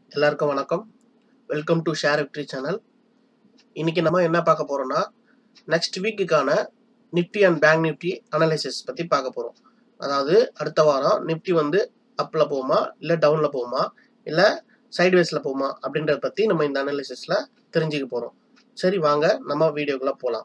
எல்லாருக்கும் வணக்கம் welcome to share victory channel இன்னைக்கு நம்ம என்ன பார்க்க போறோம்னா நெக்ஸ்ட் வீக்குக்கான Nifty and bank Nifty analysis பற்றி பார்க்க போகிறோம் அதாவது அடுத்த வாரம் நிஃப்டி வந்து அப்பில் போகுமா இல்லை டவுனில் போகுமா இல்லை சைட்வேஸில் போகுமா அப்படின்றத பற்றி நம்ம இந்த அனாலிசிஸில் தெரிஞ்சுக்க போகிறோம் சரி வாங்க நம்ம வீடியோக்குள்ளே போகலாம்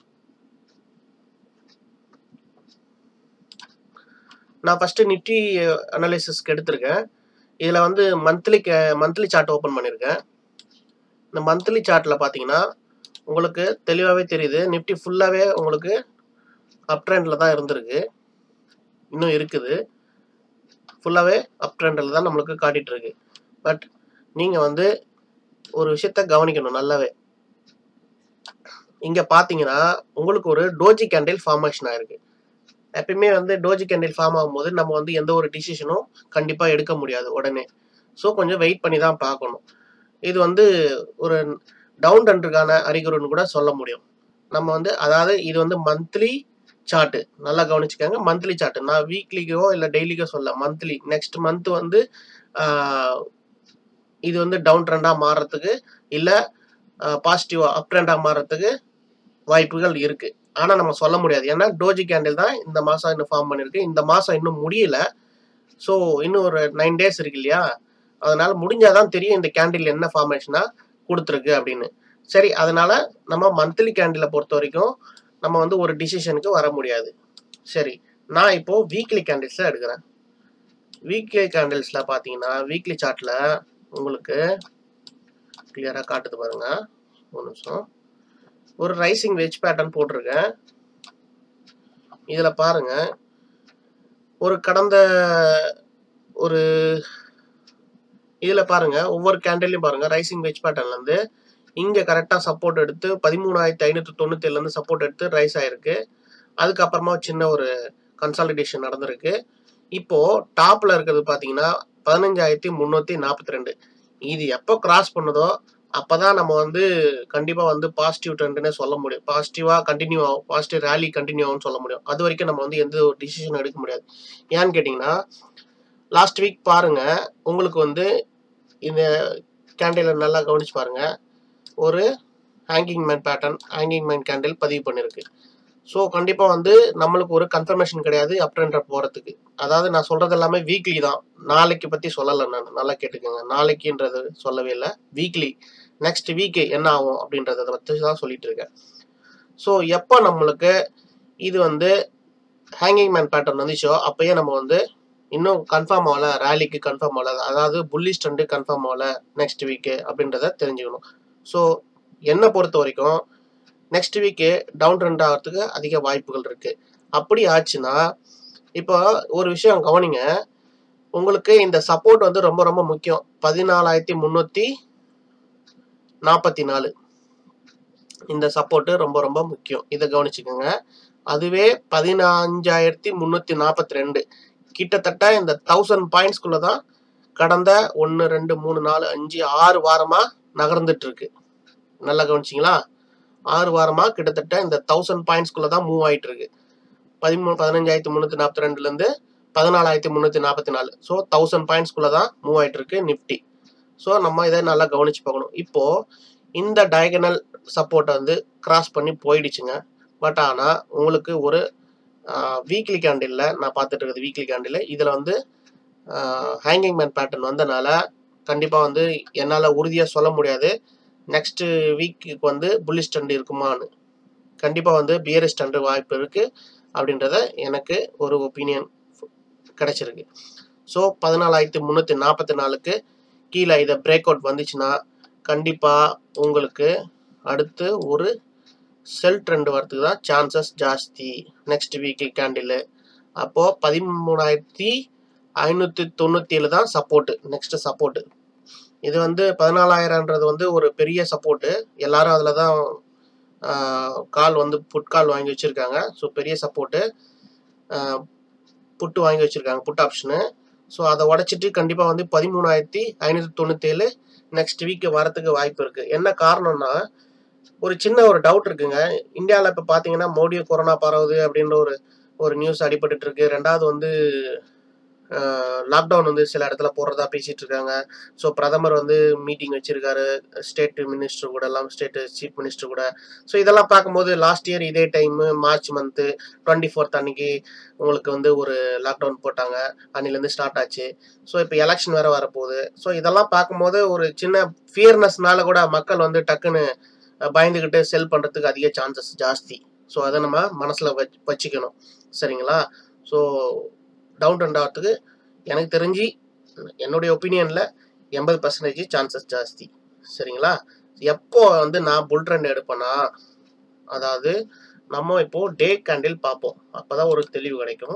நான் ஃபஸ்ட்டு நிஃப்டி அனாலிசிஸ்க்கு எடுத்திருக்கேன் இதில் வந்து மந்த்லி மந்த்லி சார்ட் ஓப்பன் பண்ணியிருக்கேன் இந்த மந்த்லி சார்ட்டில் பார்த்தீங்கன்னா உங்களுக்கு தெளிவாகவே தெரியுது நிஃப்டி ஃபுல்லாகவே உங்களுக்கு அப் ட்ரெண்டில் தான் இருந்திருக்கு இன்னும் இருக்குது ஃபுல்லாகவே அப் ட்ரெண்டில் தான் நம்மளுக்கு காட்டிகிட்டு இருக்கு பட் நீங்கள் வந்து ஒரு விஷயத்த கவனிக்கணும் நல்லாவே இங்கே பார்த்தீங்கன்னா உங்களுக்கு ஒரு டோஜி கேண்டில் ஃபார்மேஷன் ஆயிருக்கு எப்பயுமே வந்து டோஜி கேண்டில் ஃபார்ம் ஆகும்போது நம்ம வந்து எந்த ஒரு டிசிஷனும் கண்டிப்பாக எடுக்க முடியாது உடனே ஸோ கொஞ்சம் வெயிட் பண்ணி தான் பார்க்கணும் இது வந்து ஒரு டவுன் ட்ரெண்டுக்கான அறிகுறின்னு கூட சொல்ல முடியும் நம்ம வந்து அதாவது இது வந்து மந்த்லி சார்ட்டு நல்லா கவனிச்சுக்கோங்க மந்த்லி சார்ட்டு நான் வீக்லிக்கோ இல்லை டெய்லிக்கோ சொல்ல மந்த்லி நெக்ஸ்ட் மந்த் வந்து ஆஹ், இது வந்து டவுன் ட்ரெண்டாக மாறுறதுக்கு இல்லை பாசிட்டிவாக அப் ட்ரெண்டாக மாறுறதுக்கு வாய்ப்புகள் இருக்குது ஆனால் நம்ம சொல்ல முடியாது ஏன்னா டோஜி கேண்டில் தான் இந்த மாதம் இன்னும் ஃபார்ம் பண்ணியிருக்கு இந்த மாதம் இன்னும் முடியல ஸோ இன்னும் ஒரு நைன் டேஸ் இருக்கு இல்லையா அதனால முடிஞ்சாதான் தெரியும் இந்த கேண்டில் என்ன ஃபார்மேஷனாக கொடுத்துருக்கு அப்படின்னு சரி அதனால நம்ம மந்த்லி கேண்டிலை பொறுத்த வரைக்கும் நம்ம வந்து ஒரு டிசிஷனுக்கு வர முடியாது சரி நான் இப்போ வீக்லி கேண்டில்ஸை எடுக்கிறேன் வீக்லி கேண்டில்ஸில் பார்த்தீங்கன்னா வீக்லி சார்ட்டில் உங்களுக்கு கிளியராக காட்டுது பாருங்க ஒரு நிமிஷம் ஒரு ரைசிங் வெஜ் பேட்டர்ன் போட்டிருக்கேன் இதில் பாருங்க ஒரு கடந்த ஒரு இதில் பாருங்க ஒவ்வொரு கேண்டில்லையும் பாருங்க ரைசிங் வெஜ் பேட்டர்ன்லேருந்து இங்கே கரெக்டாக சப்போர்ட் எடுத்து பதிமூணாயிரத்தி ஐநூற்றி தொண்ணூத்தேழுலேருந்து சப்போர்ட் எடுத்து ரைஸ் ஆயிருக்கு அதுக்கப்புறமா சின்ன ஒரு கன்சாலிடேஷன் நடந்திருக்கு இப்போ டாப்ல இருக்கிறது பார்த்தீங்கன்னா பதினஞ்சாயிரத்தி முந்நூற்றி நாற்பத்தி ரெண்டு இது எப்போ கிராஸ் பண்ணுதோ அப்பதான் நம்ம வந்து கண்டிப்பா வந்து பாசிட்டிவ் ட்ரெண்ட்னே சொல்ல முடியும் பாசிட்டிவா கண்டினியூ ஆகும் பாசிட்டிவ் ரேலி கண்டினியூ ஆகும்னு சொல்ல முடியும் அது வரைக்கும் நம்ம வந்து எந்த ஒரு டிசிஷன் எடுக்க முடியாது ஏன்னு கேட்டிங்கன்னா லாஸ்ட் வீக் பாருங்க உங்களுக்கு வந்து இந்த கேண்டிலை நல்லா கவனிச்சு பாருங்க ஒரு hanging man pattern hanging man candle பதிவு பண்ணியிருக்கு ஸோ கண்டிப்பாக வந்து நம்மளுக்கு ஒரு கன்ஃபர்மேஷன் கிடையாது அப் ட்ரெண்ட் போகிறதுக்கு அதாவது நான் சொல்கிறது எல்லாமே வீக்லி தான் நாளைக்கு பற்றி சொல்லலை நான் நல்லா கேட்டுக்கோங்க நாளைக்குன்றது சொல்லவே இல்லை வீக்லி நெக்ஸ்ட் வீக்கு என்ன ஆகும் அப்படின்றத பற்றி தான் சொல்லிட்டு இருக்கேன் ஸோ எப்போ நம்மளுக்கு இது வந்து ஹேங்கிங் மேன் பேட்டர்ன் வந்துச்சோ அப்பயே நம்ம வந்து இன்னும் கன்ஃபார்ம் ஆகல ரேலிக்கு கன்ஃபார்ம் ஆகல அதாவது புல்லிஷ் ட்ரெண்டு கன்ஃபார்ம் ஆகல நெக்ஸ்ட் வீக்கு அப்படின்றத தெரிஞ்சுக்கணும் ஸோ என்னை பொறுத்த வரைக்கும் நெக்ஸ்ட் வீக்கு டவுன் ட்ரெண்ட் ஆகிறதுக்கு அதிக வாய்ப்புகள் இருக்கு அப்படி ஆச்சுன்னா இப்போ ஒரு விஷயம் கவனிங்க உங்களுக்கு இந்த சப்போர்ட் வந்து ரொம்ப ரொம்ப முக்கியம் பதினாலாயிரத்தி முந்நூற்றி நாற்பத்தி நாலு இந்த சப்போர்ட்டு ரொம்ப ரொம்ப முக்கியம் இதை கவனிச்சுக்கோங்க அதுவே பதினஞ்சாயிரத்தி முந்நூற்றி நாற்பத்தி ரெண்டு கிட்டத்தட்ட இந்த தௌசண்ட் பாயிண்ட்ஸ்குள்ளே தான் கடந்த ஒன்று ரெண்டு மூணு நாலு அஞ்சு ஆறு வாரமாக நகர்ந்துட்டு இருக்கு நல்லா கவனிச்சிங்களா ஆறு வாரமாக கிட்டத்தட்ட இந்த தௌசண்ட் பாயிண்ட்ஸ்குள்ளே தான் மூவ் ஆயிட்டு இருக்கு பதிமூணு பதினஞ்சாயிரத்தி முந்நூற்றி நாற்பத்தி ரெண்டுலேருந்து பதினாலாயிரத்தி முந்நூற்றி நாற்பத்தி நாலு ஸோ தௌசண்ட் பாயிண்ட்ஸ்குள்ளே தான் மூவ் ஆயிட்டு இருக்கு நிஃப்டி ஸோ நம்ம இதை நல்லா கவனிச்சு பார்க்கணும் இப்போ இந்த டயகனல் சப்போர்ட்டை வந்து கிராஸ் பண்ணி போயிடுச்சுங்க பட் ஆனால் உங்களுக்கு ஒரு வீக்லி கேண்டில் நான் பார்த்துட்டு இருக்குது வீக்லி கேண்டில் இதில் வந்து ஹேங்கிங் மேன் பேட்டர்ன் வந்தனால கண்டிப்பாக வந்து என்னால் உறுதியாக சொல்ல முடியாது நெக்ஸ்ட் வீக்குக்கு வந்து புல்லிஷ் ட்ரெண்ட் இருக்குமான்னு கண்டிப்பாக வந்து பியரிஷ் ட்ரெண்ட் வாய்ப்பு இருக்குது அப்படின்றத எனக்கு ஒரு ஒப்பீனியன் கிடைச்சிருக்கு ஸோ பதினாலாயிரத்தி முந்நூற்றி நாற்பத்தி நாலுக்கு கீழே இதை பிரேக் அவுட் வந்துச்சுன்னா கண்டிப்பாக உங்களுக்கு அடுத்து ஒரு செல் ட்ரெண்ட் வரதுக்கு தான் சான்சஸ் ஜாஸ்தி நெக்ஸ்ட் வீக்கு கேண்டில் அப்போது பதிமூணாயிரத்தி ஐநூற்றி தொண்ணூற்றி ஏழு தான் சப்போர்ட்டு நெக்ஸ்ட் சப்போர்ட்டு இது வந்து பதினாலாயிரம்ன்றது வந்து ஒரு பெரிய சப்போர்ட்டு எல்லாரும் அதில் தான் கால் வந்து புட் கால் வாங்கி வச்சுருக்காங்க ஸோ பெரிய சப்போர்ட்டு புட்டு வாங்கி வச்சுருக்காங்க புட் ஆப்ஷனு ஸோ அதை உடச்சிட்டு கண்டிப்பாக வந்து பதிமூணாயிரத்தி ஐநூற்றி தொண்ணூற்றேழு நெக்ஸ்ட் வீக்கு வரத்துக்கு வாய்ப்பு இருக்குது என்ன காரணம்னா ஒரு சின்ன ஒரு டவுட் இருக்குங்க இந்தியாவில் இப்போ பார்த்தீங்கன்னா மோடியோ கொரோனா பரவுது அப்படின்ற ஒரு ஒரு நியூஸ் அடிபட்டுட்டு இருக்கு ரெண்டாவது வந்து லாக்டவுன் வந்து சில இடத்துல போடுறதா பேசிட்டு இருக்காங்க ஸோ பிரதமர் வந்து மீட்டிங் வச்சிருக்காரு ஸ்டேட் மினிஸ்டர் கூட எல்லாம் ஸ்டேட் சீஃப் மினிஸ்டர் கூட ஸோ இதெல்லாம் பார்க்கும்போது லாஸ்ட் இயர் இதே time March month twenty fourth அன்னைக்கு உங்களுக்கு வந்து ஒரு லாக்டவுன் போட்டாங்க அன்னிலேருந்து ஸ்டார்ட் ஆச்சு ஸோ இப்போ எலெக்ஷன் வேற வரப்போகுது ஸோ இதெல்லாம் பார்க்கும்போது ஒரு சின்ன ஃபியர்னஸ்னால கூட மக்கள் வந்து டக்குன்னு அஹ், பயந்துக்கிட்டு செல் பண்ணுறதுக்கு அதிக சான்சஸ் ஜாஸ்தி ஸோ அதை நம்ம மனசில் வச் வச்சுக்கணும் சரிங்களா ஸோ டவுன் ட்ரெண்ட் ஆகிறதுக்கு எனக்கு தெரிஞ்சு என்னுடைய ஒப்பீனியனில் எண்பது பர்சன்டேஜ் சான்சஸ் ஜாஸ்தி சரிங்களா எப்போ வந்து நான் புல் ட்ரெண்ட் எடுப்பேன்னா அதாவது நம்ம இப்போ டே கேண்டில் பார்ப்போம் அப்பதான் ஒரு தெளிவு கிடைக்கும்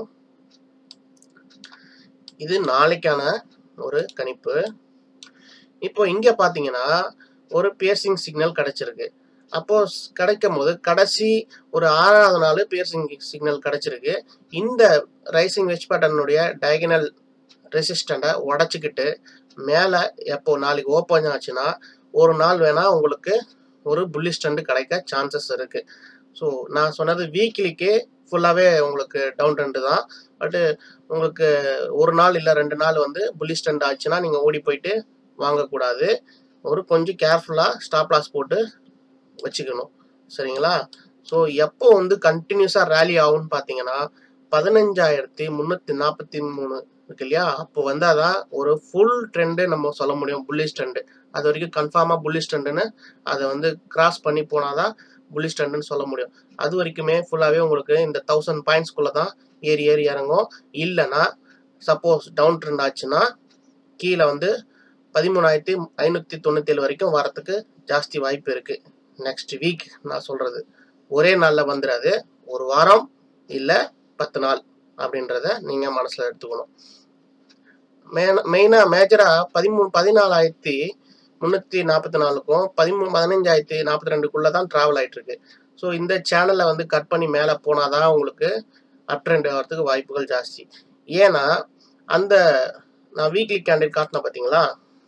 இது நாளைக்கான ஒரு கணிப்பு இப்போ இங்க பாத்தீங்கன்னா ஒரு பியர்சிங் சிக்னல் கிடைச்சிருக்கு அப்போ ஸ்- கிடைக்கும் போது கடைசி ஒரு ஆறாவது நாள் பியர்சிங் சிக்னல் கிடைச்சிருக்கு இந்த ரைசிங் வெச் பேட்டர்னுடைய டயகனல் ரெசிஸ்டண்ட்டை உடச்சிக்கிட்டு மேலே எப்போ நாளைக்கு ஓப்பன் ஆச்சுன்னா ஒரு நாள் வேணா உங்களுக்கு ஒரு புல்லிஷ் ட்ரெண்ட் கிடைக்க சான்சஸ் இருக்கு ஸோ நான் சொன்னது வீக்லிக்கு ஃபுல்லாகவே உங்களுக்கு டவுன் ட்ரெண்டு தான் பட்டு உங்களுக்கு ஒரு நாள் இல்லை ரெண்டு நாள் வந்து புல்லிஷ் ட்ரெண்ட் ஆச்சுன்னா நீங்கள் ஓடி போயிட்டு வாங்கக்கூடாது ஒரு கொஞ்சம் கேர்ஃபுல்லாக ஸ்டாப் லாஸ் போட்டு வச்சுக்கணும் சரிங்களா ஸோ எப்போ வந்து கண்டினியூஸாக ரேலி ஆகும்னு பார்த்தீங்கன்னா பதினஞ்சாயிரத்தி முந்நூற்றி நாற்பத்தி மூணு இருக்கு இல்லையா அப்போ வந்தால் தான் ஒரு ஃபுல் ட்ரெண்டு நம்ம சொல்ல முடியும் புல்லிஷ் ட்ரெண்டு அது வரைக்கும் கன்ஃபார்மாக புல்லிஷ் ட்ரெண்டுன்னு அதை வந்து கிராஸ் பண்ணி போனால் தான் புல்லிஷ் ட்ரெண்டுன்னு சொல்ல முடியும் அது வரைக்குமே ஃபுல்லாகவே உங்களுக்கு இந்த தௌசண்ட் பாயிண்ட்ஸ்குள்ளே தான் ஏறி ஏறி இறங்கும் இல்லைன்னா சப்போஸ் டவுன் ட்ரெண்ட் ஆச்சுன்னா கீழே வந்து பதிமூணாயிரத்தி ஐநூற்றி தொண்ணூத்தேழு வரைக்கும் வரத்துக்கு ஜாஸ்தி வாய்ப்பு இருக்குது நெக்ஸ்ட் வீக் நான் சொல்கிறது ஒரே நாளில் வந்துடாது ஒரு வாரம் இல்லை பத்து நாள் அப்படின்றத நீங்கள் மனசில் எடுத்துக்கணும் மெயினா மெயினாக மேஜராக பதிமூணு பதினாலாயிரத்தி முந்நூற்றி நாற்பத்தி நாலுக்கும் பதிமூணு பதினஞ்சாயிரத்தி நாற்பத்தி ரெண்டுக்குள்ளே தான் ட்ராவல் ஆயிட்டு இருக்கு ஸோ இந்த சேனலை வந்து கட் பண்ணி மேலே போனால் தான் உங்களுக்கு அப் ட்ரெண்ட் ஆகிறதுக்கு வாய்ப்புகள் ஜாஸ்தி ஏன்னா அந்த நான் வீக்லி கேண்டில் காட்டினேன் பார்த்தீங்களா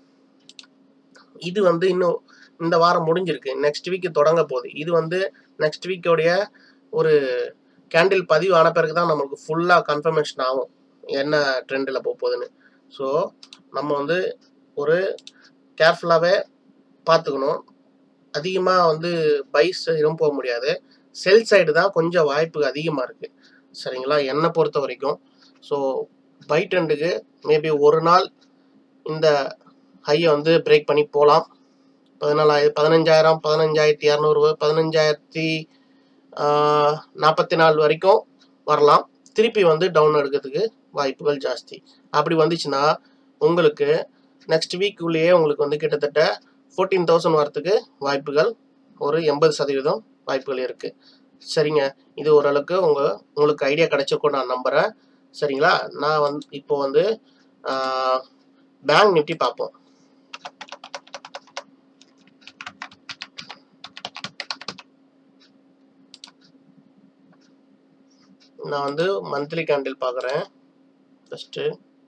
இது வந்து இன்னும் இந்த வாரம் முடிஞ்சிருக்கு நெக்ஸ்ட் வீக் தொடங்க போகுது இது வந்து நெக்ஸ்ட் வீக்கோடைய ஒரு கேண்டில் பதிவு ஆன பிறகு தான் நம்மளுக்கு ஃபுல்லாக கன்ஃபர்மேஷன் ஆகும் என்ன ட்ரெண்டில் போக போகுதுன்னு ஸோ நம்ம வந்து ஒரு கேர்ஃபுல்லாகவே பார்த்துக்கணும் அதிகமாக வந்து பைஸ் எதுவும் போக முடியாது செல் சைடு தான் கொஞ்சம் வாய்ப்பு அதிகமாக இருக்குது சரிங்களா என்னை பொறுத்த வரைக்கும் ஸோ பை ட்ரெண்டுக்கு மேபி ஒரு நாள் இந்த ஹையை வந்து பிரேக் பண்ணி போகலாம் பதினாலாயிரம் பதினஞ்சாயிரம் பதினஞ்சாயிரத்தி இரநூறு பதினஞ்சாயிரத்தி நாற்பத்தி நாலு வரைக்கும் வரலாம் திருப்பி வந்து டவுன் எடுக்கிறதுக்கு வாய்ப்புகள் ஜாஸ்தி அப்படி வந்துச்சுன்னா உங்களுக்கு நெக்ஸ்ட் வீக்குள்ளேயே உங்களுக்கு வந்து கிட்டத்தட்ட ஃபோர்டீன் தௌசண்ட் வரத்துக்கு வாய்ப்புகள் ஒரு எண்பது சதவீதம் வாய்ப்புகள் இருக்குது சரிங்க இது ஓரளவுக்கு உங்கள் உங்களுக்கு ஐடியா கிடைச்சிருக்கும் நான் நம்புகிறேன் சரிங்களா நான் வந்து இப்போ வந்து பேங்க் நிஃப்டி பார்ப்போம் நான் வந்து மந்த்லி கேண்டில் பார்க்குறேன் ஃபஸ்ட்டு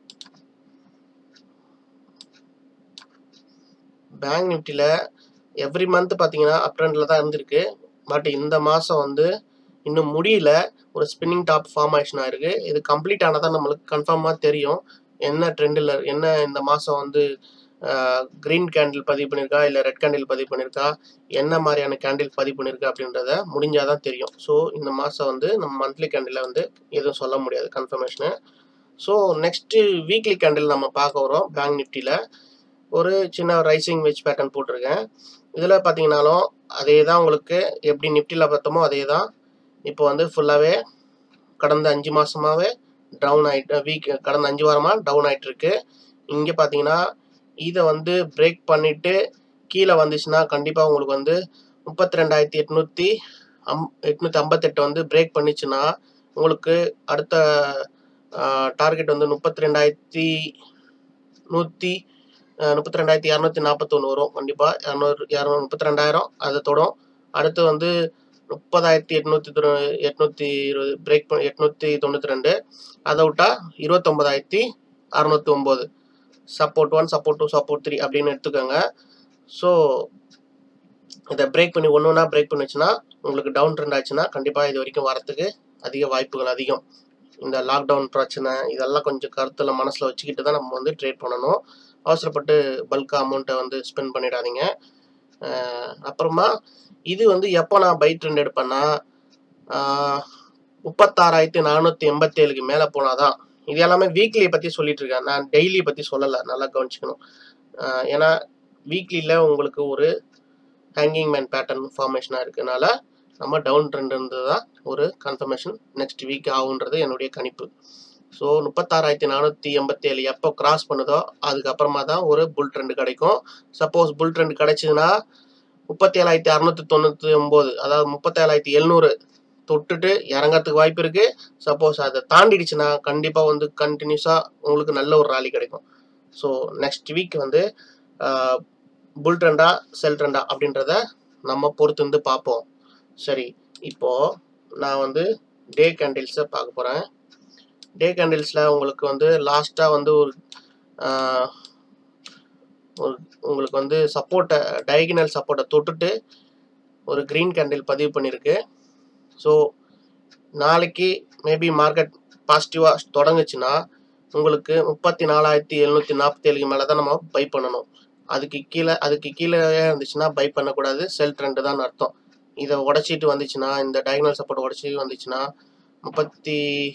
பேங்க் நிஃப்டியில் எவ்ரி மந்த் பார்த்தீங்கன்னா அப் ட்ரெண்டில் தான் இருந்திருக்கு பட் இந்த மாதம் வந்து இன்னும் முடியல ஒரு ஸ்பின்னிங் டாப் ஃபார்ம் ஆயிடுச்சுனா இருக்கு இது கம்ப்ளீட் ஆனதான் நம்மளுக்கு கன்ஃபார்மாக தெரியும் என்ன ட்ரெண்டில் என்ன இந்த மாதம் வந்து க்ரீன் கேண்டில் பதிவு பண்ணியிருக்கா இல்லை ரெட் கேண்டில் பதிவு பண்ணியிருக்கா என்ன மாதிரியான கேண்டில் பதிவு பண்ணியிருக்கா அப்படின்றத முடிஞ்சாதான் தெரியும் ஸோ இந்த மாதம் வந்து நம்ம மந்த்லி கேண்டில் வந்து எதுவும் சொல்ல முடியாது confirmation so next weekly candle நம்ம பார்க்க வரோம் பேங்க் நிஃப்டியில் ஒரு சின்ன ரைசிங் வெஜ் பேட்டர்ன் போட்டிருக்கேன் இதில் பார்த்தீங்கனாலும் அதே தான் உங்களுக்கு எப்படி நிஃப்டியில் பார்த்தோமோ அதே தான் இப்போ வந்து ஃபுல்லாகவே கடந்த அஞ்சு மாதமாகவே டவுன் ஆகிட்டு வீக் கடந்த அஞ்சு வாரமாக டவுன் ஆகிட்டு இருக்கு இங்கே பார்த்தீங்கன்னா இதை வந்து பிரேக் பண்ணிவிட்டு கீழே வந்துச்சுன்னா கண்டிப்பாக உங்களுக்கு வந்து முப்பத்தி ரெண்டாயிரத்தி எட்நூற்றி அம் எட்நூற்றி ஐம்பத்தெட்டு வந்து பிரேக் பண்ணிச்சுன்னா உங்களுக்கு அடுத்த டார்கெட் வந்து முப்பத்தி ரெண்டாயிரத்தி நூற்றி முப்பத்தி ரெண்டாயிரத்தி இரநூத்தி நாற்பத்தொன்று வரும் கண்டிப்பாக இரநூறு இரநூறு முப்பத்தி ரெண்டாயிரம் அதை தொடும் அடுத்து வந்து முப்பதாயிரத்தி எட்நூற்றி எட்நூற்றி இருபது பிரேக் பண்ணி எட்நூற்றி தொண்ணூற்றி ரெண்டு அதை விட்டால் இருபத்தொம்பதாயிரத்தி அறநூற்றி ஒம்பது support one support two support three அப்படின்னு எடுத்துக்கோங்க ஸோ இதை பிரேக் பண்ணி ஒன்று ஒன்றா பிரேக் பண்ணிச்சுன்னா உங்களுக்கு டவுன் ட்ரெண்ட் ஆச்சுன்னா கண்டிப்பாக இது வரைக்கும் வரத்துக்கு அதிக வாய்ப்புகள் அதிகம் இந்த லாக்டவுன் பிரச்சனை இதெல்லாம் கொஞ்சம் கருத்தில் மனசில் வச்சுக்கிட்டு தான் நம்ம வந்து ட்ரேட் பண்ணணும் அவசரப்பட்டு பல்காக அமௌண்ட்டை வந்து ஸ்பெண்ட் பண்ணிடாதீங்க அஹ் அப்புறமா இது வந்து எப்போ நான் பை ட்ரெண்ட் எடுப்பேன்னா ஆஹ் முப்பத்தாறாயிரத்தி நானூற்றி எண்பத்தேழுக்கு மேலே போனாதான் இது எல்லாமே வீக்லியை பற்றி சொல்லிட்டு இருக்கேன் நான் டெய்லி பற்றி சொல்லலை நல்லா கவனிச்சுக்கணும் ஆஹ் ஏன்னா வீக்லியில் உங்களுக்கு ஒரு ஹேங்கிங் மேன் பேட்டர்ன் ஃபார்மேஷனாக இருக்கனால நம்ம டவுன் ட்ரெண்ட் இருந்து தான் ஒரு கன்ஃபர்மேஷன் நெக்ஸ்ட் வீக் ஆகுன்றது என்னுடைய கணிப்பு ஸோ முப்பத்தாறாயிரத்தி நானூற்றி எண்பத்தேழு எப்போ கிராஸ் பண்ணுதோ அதுக்கப்புறமா தான் ஒரு புல் ட்ரெண்ட் கிடைக்கும் சப்போஸ் புல் ட்ரெண்ட் கிடைச்சதுன்னா முப்பத்தி ஏழாயிரத்தி அறநூற்றி தொண்ணூற்றி ஒம்பது அதாவது முப்பத்தேழாயிரத்தி எழுநூறு தொட்டுட்டு இறங்கறதுக்கு வாய்ப்பு இருக்கு சப்போஸ் அதை தாண்டிடுச்சுன்னா கண்டிப்பாக வந்து கண்டினியூஸாக உங்களுக்கு நல்ல ஒரு ராலி கிடைக்கும் ஸோ நெக்ஸ்ட் வீக் வந்து புல் ட்ரெண்டா செல் ட்ரெண்டா அப்படின்றத நம்ம பொறுத்து வந்து பார்ப்போம் சரி இப்போ நான் வந்து டே கேண்டில்ஸை பார்க்க போகிறேன் டே கேண்டில்ஸில் உங்களுக்கு வந்து லாஸ்ட்டாக வந்து ஒரு ஆஹ், ஒரு உங்களுக்கு வந்து சப்போர்ட்டை டயகனல் சப்போர்ட்டை தொட்டுட்டு ஒரு க்ரீன் கேண்டில் பதிவு பண்ணியிருக்கு ஸோ நாளைக்கு மேபி மார்க்கெட் பாசிட்டிவாக தொடங்குச்சுன்னா உங்களுக்கு முப்பத்தி நாலாயிரத்தி எழுநூற்றி நாற்பத்தேழுக்கு மேலே தான் நம்ம பை பண்ணணும் அதுக்கு கீழே அதுக்கு கீழே இருந்துச்சுன்னா பை பண்ணக்கூடாது செல் ட்ரெண்டு தான் அர்த்தம் இதை உடச்சிட்டு வந்துச்சுன்னா இந்த டயகனல் சப்போர்ட் உடச்சி வந்துச்சுன்னா முப்பத்தி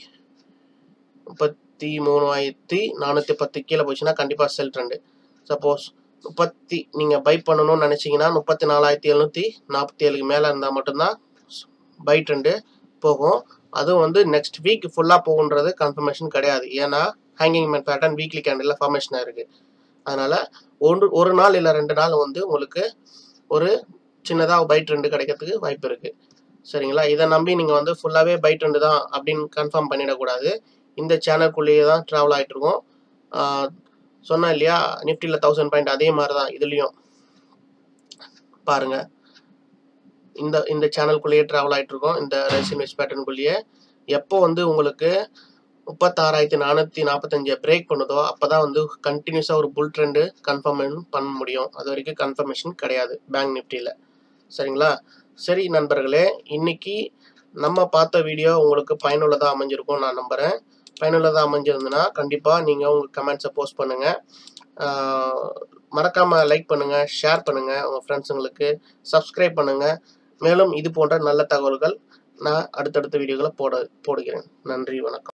முப்பத்தி மூணாயிரத்தி நானூற்றி பத்து கீழே போச்சுன்னா கண்டிப்பாக செல் ட்ரெண்டு சப்போஸ் முப்பத்தி நீங்கள் பை பண்ணணும்னு நினச்சிங்கன்னா முப்பத்தி நாலாயிரத்தி எழுநூற்றி நாற்பத்தி ஏழுக்கு மேலே இருந்தால் மட்டும்தான் பை ட்ரெண்டு போகும் அதுவும் வந்து நெக்ஸ்ட் வீக் ஃபுல்லாக போகுன்றது கன்ஃபர்மேஷன் கிடையாது ஏன்னா hanging man pattern weekly candle ஃபார்மேஷனாக இருக்குது அதனால் ஒன்று ஒரு நாள் இல்லை ரெண்டு நாள் வந்து உங்களுக்கு ஒரு சின்னதாக பை ட்ரெண்டு கிடைக்கிறதுக்கு வாய்ப்பு இருக்குது சரிங்களா இதை நம்பி நீங்கள் வந்து ஃபுல்லாகவே பை ட்ரெண்டு தான் அப்படின்னு கன்ஃபார்ம் பண்ணிடக்கூடாது இந்த சேனல்குள்ளேயே தான் ட்ராவல் ஆகிட்டு இருக்கோம் ஆஹ் சொன்னேன் இல்லையா நிஃப்டியில் தௌசண்ட் பாயிண்ட் அதே மாதிரி தான் இதுலேயும் பாருங்கள் இந்த இந்த சேனல்குள்ளேயே ட்ராவல் ஆகிட்டு இருக்கோம் இந்த ரைஸ் இன்வெஸ்ட் பேட்டர்னுக்குள்ளேயே எப்போ வந்து உங்களுக்கு முப்பத்தாறாயிரத்தி நானூற்றி நாற்பத்தஞ்சை பிரேக் பண்ணுதோ அப்போ தான் வந்து கண்டினியூஸாக ஒரு புல் ட்ரெண்டு கன்ஃபார்ம் பண்ண முடியும் அது வரைக்கும் கன்ஃபர்மேஷன் கிடையாது பேங்க் நிஃப்டியில் சரிங்களா சரி நண்பர்களே இன்னைக்கு நம்ம பார்த்த வீடியோ உங்களுக்கு பயனுள்ளதாக அமைஞ்சிருக்கும் நான் நம்புகிறேன் பயனுள்ளதாக அமைஞ்சிருந்துன்னா கண்டிப்பாக நீங்கள் உங்கள் கமெண்ட்ஸை போஸ்ட் பண்ணுங்கள் மறக்காமல் லைக் பண்ணுங்கள் ஷேர் பண்ணுங்கள் உங்கள் ஃப்ரெண்ட்ஸுங்களுக்கு சப்ஸ்கிரைப் பண்ணுங்கள் மேலும் இது போன்ற நல்ல தகவல்கள் நான் அடுத்தடுத்த வீடியோக்களை போட போடுகிறேன் நன்றி வணக்கம்